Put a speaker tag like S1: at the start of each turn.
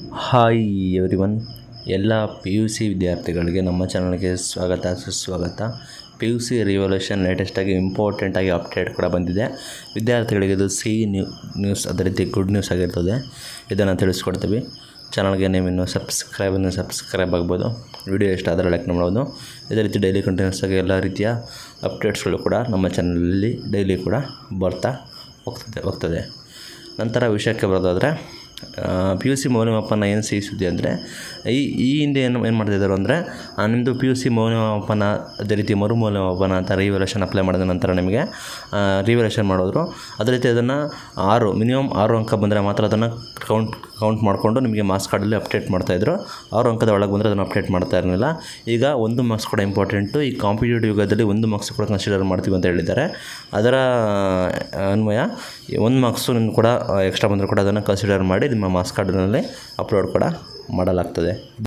S1: hi everyone ಎಲ್ಲ P U C ವಿದ್ಯಾರ್ಥಿಗಳಿಗೆ ನಮ್ಮ ಚಾನಲ್ಗೆ ಸ್ವಾಗತ ಸುಸ್ವಾಗತ ಪಿ ಯು ಸಿ ರಿವಲ್ಯೂಷನ್ ಲೇಟೆಸ್ಟಾಗಿ ಇಂಪಾರ್ಟೆಂಟಾಗಿ ಅಪ್ಡೇಟ್ ಕೂಡ ಬಂದಿದೆ ವಿದ್ಯಾರ್ಥಿಗಳಿಗೆ ಇದು ಸಿ ನ್ಯೂ ನ್ಯೂಸ್ ಅದೇ ರೀತಿ ಗುಡ್ ನ್ಯೂಸ್ ಆಗಿರ್ತದೆ ಇದನ್ನು ತಿಳಿಸ್ಕೊಡ್ತೀವಿ ಚಾನಲ್ಗೆ ನೀವಿನ್ನು ಸಬ್ಸ್ಕ್ರೈಬ್ ಇನ್ನು ಸಬ್ಸ್ಕ್ರೈಬ್ ಆಗ್ಬೋದು ವಿಡಿಯೋ ಇಷ್ಟ ಆದರೆ ಲೈಕ್ ಮಾಡ್ಬೋದು ಇದೇ ರೀತಿ ಡೈಲಿ ಕಂಟಿನ್ಯೂಸ್ ಆಗಿ ಎಲ್ಲ ರೀತಿಯ ಅಪ್ಡೇಟ್ಸ್ಗಳು ಕೂಡ ನಮ್ಮ ಚಾನಲಲ್ಲಿ ಡೈಲಿ ಕೂಡ ಬರ್ತಾ ಹೋಗ್ತದೆ ಹೋಗ್ತದೆ ನಂತರ ವಿಷಯಕ್ಕೆ ಬರೋದಾದರೆ ಪಿ ಯು ಸಿ ಮೌಲ್ಯಮಾಪನ ಏನು ಸಿಹಿ ಸುದ್ದಿ ಅಂದರೆ ಈ ಈ ಹಿಂದೆ ಏನು ಏನು ಮಾಡ್ತಿದ್ದಾರೆ ಅಂದರೆ ನಿಮ್ಮದು ಪಿ ಯು ಸಿ ಮೌಲ್ಯಮಾಪನ ಅದೇ ರೀತಿ ಮರು ಮೌಲ್ಯಮಾಪನ ಅಂತ ರಿವ್ಯಾಲ್ಯೂಷನ್ ಅಪ್ಲೈ ಮಾಡಿದ ನಂತರ ನಿಮಗೆ ರಿವ್ಯಾಲ್ಯೂಷನ್ ಮಾಡೋದ್ರು ಅದೇ ರೀತಿ ಅದನ್ನು ಆರು ಮಿನಿಮಮ್ ಆರು ಅಂಕ ಬಂದರೆ ಮಾತ್ರ ಅದನ್ನು ಕೌಂಟ್ ಕೌಂಟ್ ಮಾಡಿಕೊಂಡು ನಿಮಗೆ ಮಾರ್ಕ್ಸ್ ಕಾರ್ಡಲ್ಲಿ ಅಪ್ಡೇಟ್ ಮಾಡ್ತಾಯಿದ್ರು ಆರು ಅಂಕದ ಒಳಗೆ ಬಂದರೆ ಅದನ್ನು ಅಪ್ಡೇಟ್ ಮಾಡ್ತಾ ಇರಲಿಲ್ಲ ಈಗ ಒಂದು ಮಾರ್ಕ್ಸ್ ಕೂಡ ಇಂಪಾರ್ಟೆಂಟು ಈ ಕಾಂಪಿಟೇಟಿವ್ ಯುಗದಲ್ಲಿ ಒಂದು ಮಾರ್ಕ್ಸ್ ಕೂಡ ಕನ್ಸಿಡರ್ ಮಾಡ್ತೀವಿ ಅಂತ ಹೇಳಿದ್ದಾರೆ ಅದರ ಅನ್ವಯ ಈ ಒಂದು ಮಾರ್ಕ್ಸು ನಿಮ್ಗೆ ಕೂಡ ಎಕ್ಸ್ಟ್ರಾ ಬಂದರೂ ಕೂಡ ಅದನ್ನು ಕನ್ಸಿಡರ್ ಮಾಡಿ ನಿಮ್ಮ ಮಾರ್ಕ್ಸ್ ಕಾರ್ಡ್ನಲ್ಲಿ ಅಪ್ಲೋಡ್ ಕೂಡ ಮಾಡಲಾಗ್ತದೆ